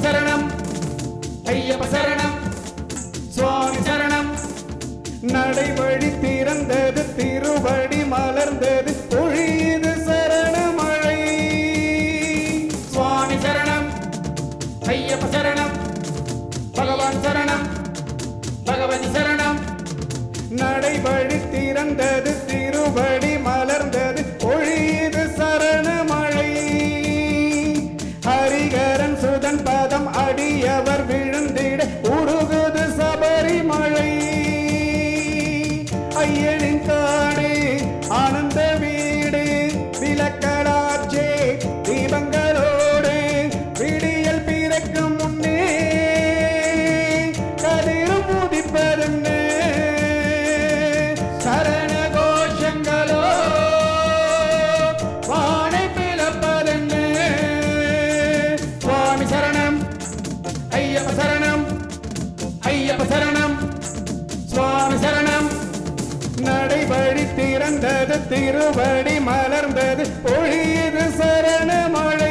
சரணம் ஐயப்ப சரணம் சுவாமி சரணம் நடைவழி திறந்தது திருவடி மலர்ந்தது பொழியுது சரணமழை சுவாமி சரணம் ஐயப்ப சரணம் பகவான் சரணம் பகவதி சரணம் நடைவழி திறந்தது திருவடி மலர்ந்தது பொழியுது சரணமழை ஹரிகரன் சுதன் பதம் அடியவர் விழுந்திட உருகுது சபரிமழை ஐயனின் காடு ஆனந்த வீடு விளக்கலாச்சே தீபங்களோடு விடியல் பிறக்கும் முன்னே கதிரும் உதிப்பதென்ன சரண கோஷங்களோ வானை பிளப்பதென்ன சுவாமி சரணம் ஐயப்ப சரணம் ஐயப்ப சரணம் சுவாமி சரணம் நடைவழி திறந்தது திருவடி மலர்ந்தது பொழியுது சரணமழை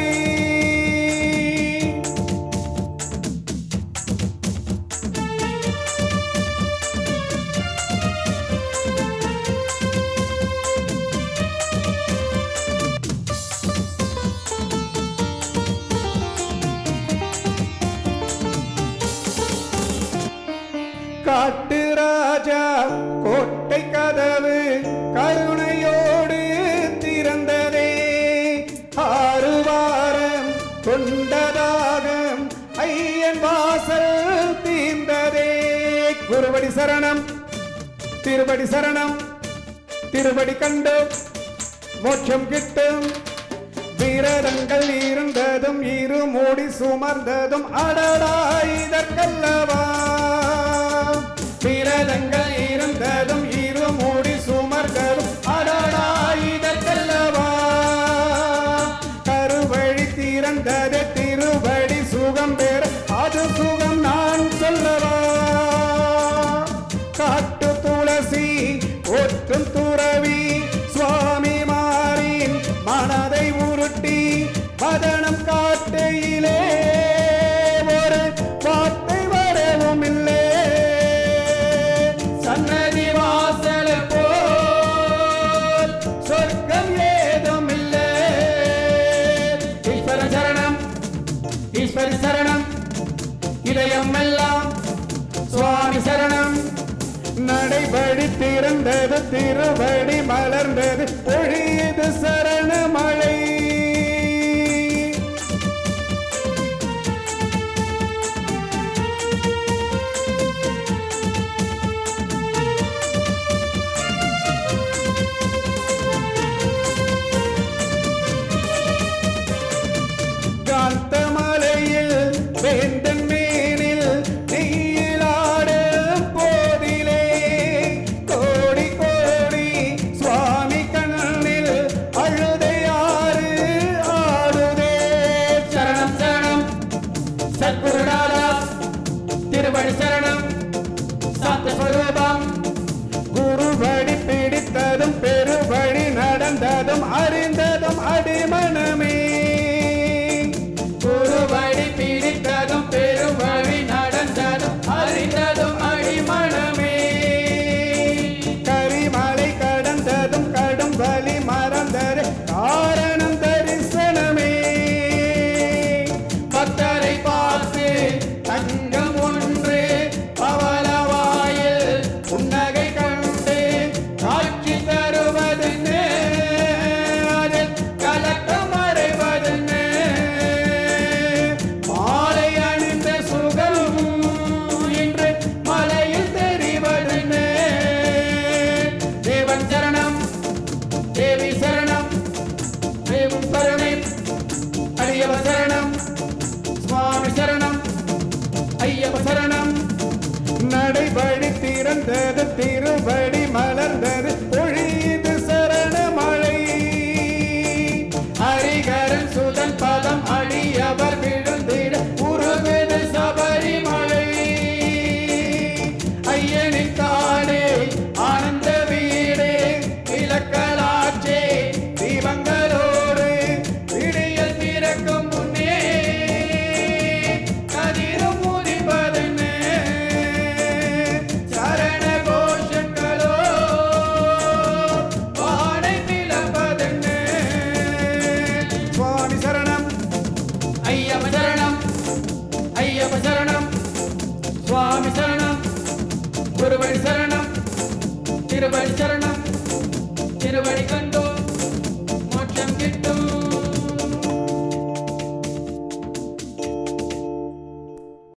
காட்டு ராஜா கோட்டை கதவு கருணையோடு திறந்ததே ஆறு வாரம் கொண்டதாகம் ஐயன் வாசல் தீர்ந்ததே குருவடி சரணம் திருவடி சரணம் திருவடி கண்டு மோட்சம் கிட்டும் விரதங்கள் இருந்ததும் இரு மூடி சுமர்ந்ததும் அடடா இதற்கல்லவா விரதங்கள் இருந்ததும் இரு மூடி சுமர்ந்ததும் அடடா இதற்கல்லவா கருவழி திறந்தது திருவடி சுகம் பெற அது சுகம் நான் சொல்லவா காட்டு துளசி ஒற்றும் துறவி சுவாமி மாறின் மனதை உருட்டி பதனம் காட்டையிலே ஒரு வார்த்தை வரவும் இல்லை சன்னதி வாசல் போல் சொர்க்கம் ஏதும் இல்லை ஈஸ்வர சரணம் ஈஸ்வரி சரணம் இதயம் எல்லாம் சுவாமி சரணம் நடைபடி திறந்தது திருவடி மலர்ந்தது பொழியது சரணமழை காந்தமலையில் வேந்தன் மேனில் நெய்யிலாடும் போதிலே கோடி கோடி சுவாமி கண்ணில் அழுதையாறு ஆடுதே சரணம் சரணம் சத்குருநாதா திருவடி சரணம் சாந்தஸ்வரூபம் குருவடி பிடித்ததும் பெருவழி நடந்ததும் அறிந்ததும் அடிமனமே குருவடி பிடித்ததும் பெருவழி நடந்ததும் அறிந்ததும் அடிமணமே கரிமலை கடந்ததும் கடும் வலி மறந்தது காரணம் தரிசனமே பக்தரை பார்த்து தங்கம் ஒன்று பவளவாயில் புன்னகை கண்டு காட்சி தருவதென்னு அதில் கலக்கம் அடைவதென்னு மாலை அணிந்த சுகம் இன்று மலையில் தெரிவதென்னு தேவன் சரணம் தேவி சரணம் தேவன் கருணை அடியவ சரணம் சுவாமி சரணம் ஐயப்ப சரணம் நடைபடி திறந்தது திருவடி மலர்ந்தது பொழியுது சரணமழை ஹரிகரன் சுதன் பதம் அடியவர் விழுந்திட உருகுது சபரிமலை ஐயனின் காடே ஆனந்த வீடே இலக்கலாச்சே தீபங்களோடு விடியல் பிறக்கும் முன்னே குருவடி சரணம் திருவடி சரணம் திருவடி கண்டு